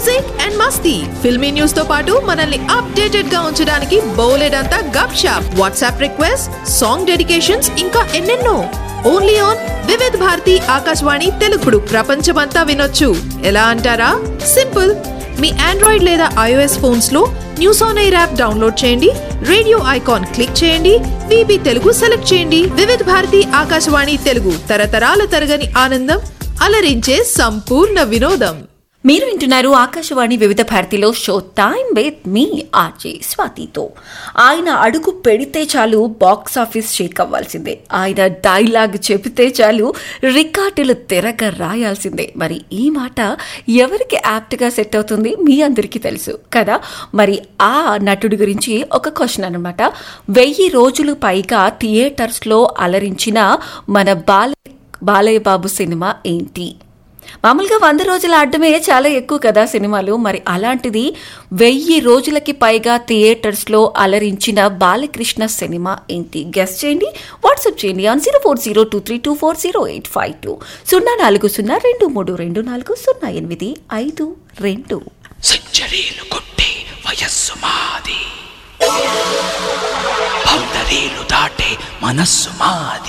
music and మస్తీ filmy news తో పాటు మనల్ని అప్డేటెడ్ గా ఉంచడానికి బోలెడంతా గప్ షాప్ వాట్సాప్ రిక్వెస్ట్ సాంగ్ డెడికేషన్స్ ఇంకా ఎన్నెన్నో ఓన్లీ ఆన్ వివిధ్ భారతి ఆకాశవాణి తెలుగుడు ప్రపంచమంతా వినొచ్చు ఎలా అంటారా సింపుల్ మీ ఆండ్రాయిడ్ లేదా ఐఓఎస్ ఫోన్స్ లో news on air app download చేయండి రేడియో ఐకాన్ క్లిక్ చేయండి విబి తెలుగు సెలెక్ట్ చేయండి వివిధ్ భారతి ఆకాశవాణి తెలుగు తరతరాల తరగని ఆనందం అలరించే సంపూర్ణ వినోదం మీరు వింటున్నారు ఆకాశవాణి వివిధ భారతిలో show time with me RJ స్వాతితో ఆయన అడుగు పెడితే చాలు బాక్స్ ఆఫీస్ షేక్ అవ్వాల్సిందే ఆయన డైలాగ్ చెబితే చాలు రికార్డులు తెరగ రాయాల్సిందే మరి ఈ మాట ఎవరికి యాప్ట్గా సెట్ అవుతుంది మీ అందరికీ తెలుసు కదా మరి ఆ నటుడి గురించి ఒక క్వశ్చన్ అనమాట వెయ్యి రోజులు పైగా థియేటర్స్లో అలరించిన మన బాల బాలయ్య బాబు సినిమా ఏంటి మామూలుగా వంద రోజుల ఆడటమే చాలా ఎక్కువ కదా సినిమాలు మరి అలాంటిది వెయ్యి రోజులకి పైగా థియేటర్స్లో అలరించిన బాలకృష్ణ సినిమా ఏంటి గెస్ట్ చేయండి వాట్సాప్ చేయండి on zero four zero two three two four zero eight five two సున్నా నాలుగు సున్నా రెండు మూడు రెండు నాలుగు సున్నా ఎనిమిది ఐదు రెండు సెంచరీలు కొట్టే వయస్సు మాది బౌండరీలు దాటే మనస్సు మాది